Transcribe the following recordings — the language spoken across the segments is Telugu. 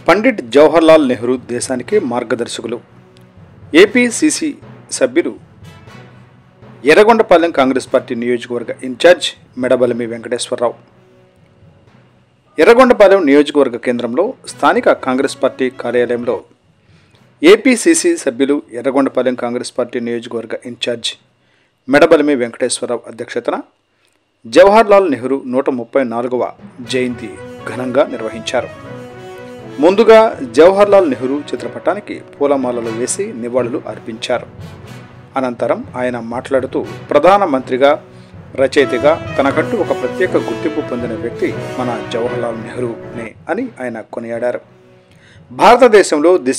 పండిట్ జవహర్లాల్ నెహ్రూ దేశానికి మార్గదర్శకులు ఏపీసీసీ సభ్యులు ఎర్రగొండపాలెం కాంగ్రెస్ పార్టీ నియోజకవర్గ ఇన్ఛార్జ్ మెడబలమి వెంకటేశ్వరరావు ఎర్రగొండపాలెం నియోజకవర్గ కేంద్రంలో స్థానిక కాంగ్రెస్ పార్టీ కార్యాలయంలో ఏపీసీసీ సభ్యులు ఎర్రగొండపాలెం కాంగ్రెస్ పార్టీ నియోజకవర్గ ఇన్ఛార్జ్ మెడబలమి వెంకటేశ్వరరావు అధ్యక్షతన జవహర్లాల్ నెహ్రూ నూట ముప్పై నాలుగవ జయంతి ఘనంగా నిర్వహించారు ముందుగా జవహర్లాల్ నెహ్రూ చిత్రపటానికి పూలమాలలు వేసి నివాళులు అర్పించారు అనంతరం ఆయన మాట్లాడుతూ ప్రధానమంత్రిగా రచయితగా తనకంటూ ఒక ప్రత్యేక గుర్తింపు పొందిన వ్యక్తి మన జవహర్లాల్ నెహ్రూనే అని ఆయన కొనియాడారు భారతదేశంలో దిశ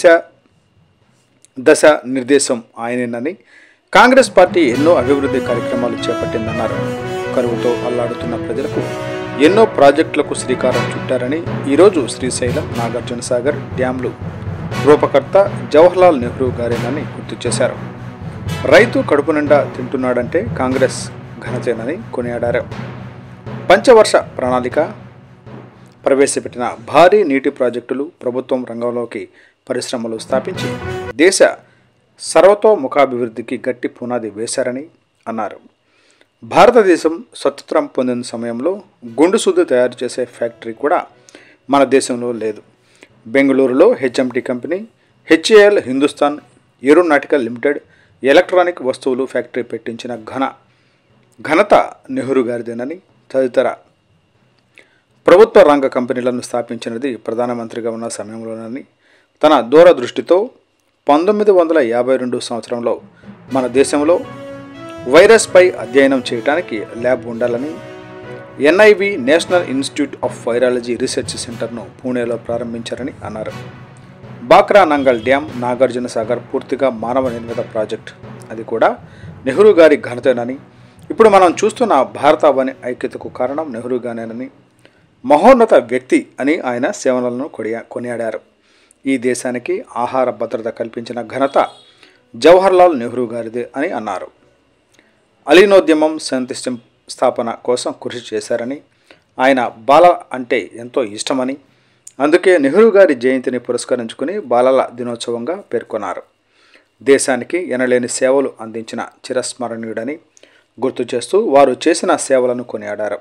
దశ నిర్దేశం ఆయనేనని కాంగ్రెస్ పార్టీ ఎన్నో అభివృద్ధి కార్యక్రమాలు చేపట్టిందన్నారు కరువుతో అల్లాడుతున్న ప్రజలకు ఎన్నో ప్రాజెక్టులకు శ్రీకారం చుట్టారని ఈరోజు శ్రీశైలం నాగార్జున సాగర్ డ్యాంలు రూపకర్త జవహర్లాల్ నెహ్రూ గారేనని గుర్తు చేశారు రైతు కడుపు నిండా తింటున్నాడంటే కాంగ్రెస్ ఘనతేనని కొనియాడారు పంచవర్ష ప్రణాళిక ప్రవేశపెట్టిన భారీ నీటి ప్రాజెక్టులు ప్రభుత్వం రంగంలోకి పరిశ్రమలు స్థాపించి దేశ సర్వతోముఖాభివృద్ధికి గట్టి పునాది వేశారని అన్నారు భారతదేశం స్వతంత్రం పొందిన సమయంలో గుండు సుద్దు తయారు చేసే ఫ్యాక్టరీ కూడా మన దేశంలో లేదు బెంగళూరులో HMT company HAL Hindustan aeronautical limited electronic వస్తువులు ఫ్యాక్టరీ పెట్టించిన ఘన ఘనత నెహ్రూ గారిదేనని తదితర ప్రభుత్వ రంగ కంపెనీలను స్థాపించినది ప్రధానమంత్రిగా ఉన్న సమయంలోనని తన దూరదృష్టితో పంతొమ్మిది వందల యాభై రెండు సంవత్సరంలో మన దేశంలో వైరస్పై అధ్యయనం చేయడానికి ల్యాబ్ ఉండాలని NIV national institute of virology research సెంటర్ను పూణేలో ప్రారంభించారని అన్నారు బాక్రా నంగల్ డ్యామ్ నాగార్జున సాగర్ పూర్తిగా మానవ నిర్మిత ప్రాజెక్ట్ అది కూడా నెహ్రూ గారి ఘనతేనని ఇప్పుడు మనం చూస్తున్న భారతావని ఐక్యతకు కారణం నెహ్రూ గానేనని మహోన్నత వ్యక్తి అని ఆయన సేవలను కొడియా కొనియాడారు ఈ దేశానికి ఆహార భద్రత కల్పించిన ఘనత జవహర్లాల్ నెహ్రూ గారిదే అని అన్నారు అలీనోద్యమం శాంతి స్థం- స్థాపన కోసం కృషి చేశారని ఆయన బాల అంటే ఎంతో ఇష్టమని అందుకే నెహ్రూ గారి జయంతిని పురస్కరించుకుని బాలల దినోత్సవంగా పేర్కొన్నారు దేశానికి ఎనలేని సేవలు అందించిన చిరస్మరణీయుడని గుర్తు చేస్తూ వారు చేసిన సేవలను కొనియాడారు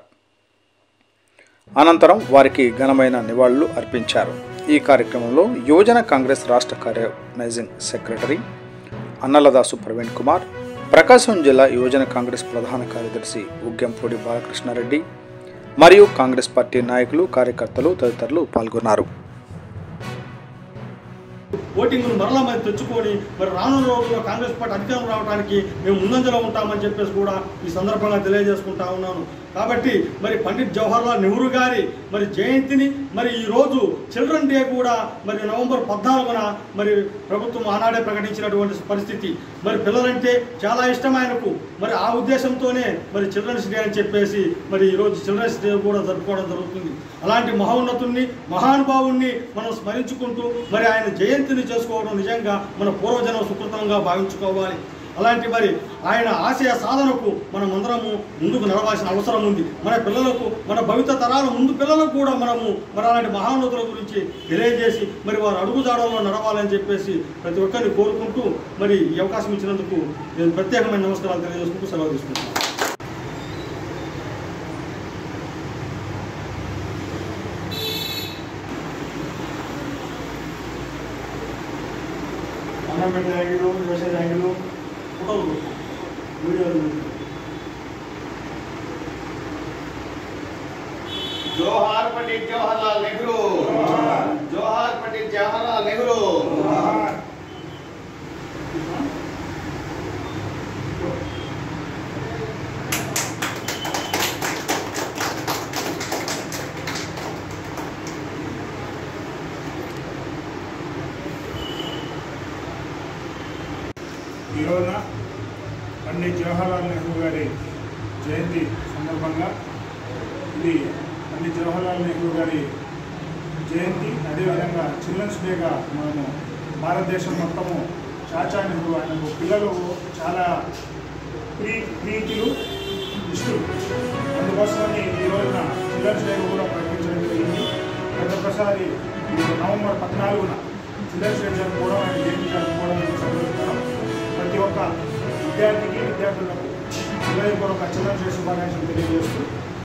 అనంతరం వారికి ఘనమైన నివాళులు అర్పించారు ఈ కార్యక్రమంలో యువజన కాంగ్రెస్ రాష్ట్ర కార్యనైజింగ్ సెక్రటరీ అన్నలదాసు ప్రవీణ్ కుమార్ ప్రకాశం జిల్లా యువజన కాంగ్రెస్ ప్రధాన కార్యదర్శి ఉగ్గెంపూడి బాలకృష్ణారెడ్డి మరియు కాంగ్రెస్ పార్టీ నాయకులు కార్యకర్తలు తదితరులు పాల్గొన్నారు ఓటింగ్ను మరలా మరి తెచ్చుకొని మరి రానున్న రోజుల్లో కాంగ్రెస్ పార్టీ అధికారం రావడానికి మేము ముందంజలో ఉంటామని చెప్పేసి కూడా ఈ సందర్భంగా తెలియజేసుకుంటా ఉన్నాను కాబట్టి మరి పండిట్ జవహర్లాల్ నెహ్రూ గారి మరి జయంతిని మరి ఈ రోజు చిల్డ్రన్ డే కూడా మరి నవంబర్ పద్నాలుగున మరి ప్రభుత్వం ఆనాడే ప్రకటించినటువంటి పరిస్థితి మరి పిల్లలంటే చాలా ఇష్టం ఆయనకు మరి ఆ ఉద్దేశంతోనే మరి చిల్డ్రన్స్ డే అని చెప్పేసి మరి ఈరోజు చిల్డ్రన్స్ డే కూడా జరుపుకోవడం జరుగుతుంది అలాంటి మహోన్నతుణ్ణి మహానుభావుణ్ణి మనం స్మరించుకుంటూ మరి ఆయన జయంతిని చేసుకోవడం నిజంగా మన పూర్వజన్మ సుకృతంగా భావించుకోవాలి అలాంటి మరి ఆయన ఆశయ సాధనకు మనం అందరము ముందుకు నడవాల్సిన అవసరం ఉంది మన పిల్లలకు మన భవిత తరాల ముందు పిల్లలకు కూడా మనము మరి అలాంటి మహాన్నతుల గురించి తెలియజేసి మరి వారు అడుగుజాడల్లో నడవాలని చెప్పేసి ప్రతి ఒక్కరిని కోరుకుంటూ మరి ఈ అవకాశం ఇచ్చినందుకు నేను ప్రత్యేకమైన నమస్కారాలు తెలియజేసుకుంటూ సెలవు తీసుకుంటున్నాను గవర్నమెంట్ ర్యాంకులు వ్యవసాయ ర్యాంకులు ఫోటోలు వీడియోలు जोहार पंडित जवाहरलाल नेहरू जोहार पंडित जवाहरलाल नेहरू ఈ రోజున పండిట్ జవహర్లాల్ నెహ్రూ గారి జయంతి సందర్భంగా ఇది పండిట్ జవహర్లాల్ నెహ్రూ గారి జయంతి అదేవిధంగా చిల్డ్రన్స్ డేగా మనము భారతదేశం మొత్తము చాచా నెహ్రూ ఆయనకు పిల్లలు చాలా ప్రీ ప్రీతులు ఇష్టం అందుకోసమని ఈ రోజున చిల్డ్రన్స్ డే కూడా ప్రకటించడం జరిగింది ప్రతి ఒక్కసారి ఈ నవంబర్ పద్నాలుగున చిల్డ్రన్స్ డే జరుపుకోవడం ఆయన జయంతి జరుపుకోవడం అనేది సంతోషకరం ప్రతి ఒక్క విద్యార్థికి విద్యార్థులకు హృదయపూర్వక చిల్డ్రన్స్ డే శుభాకాంక్షలు తెలియజేస్తూ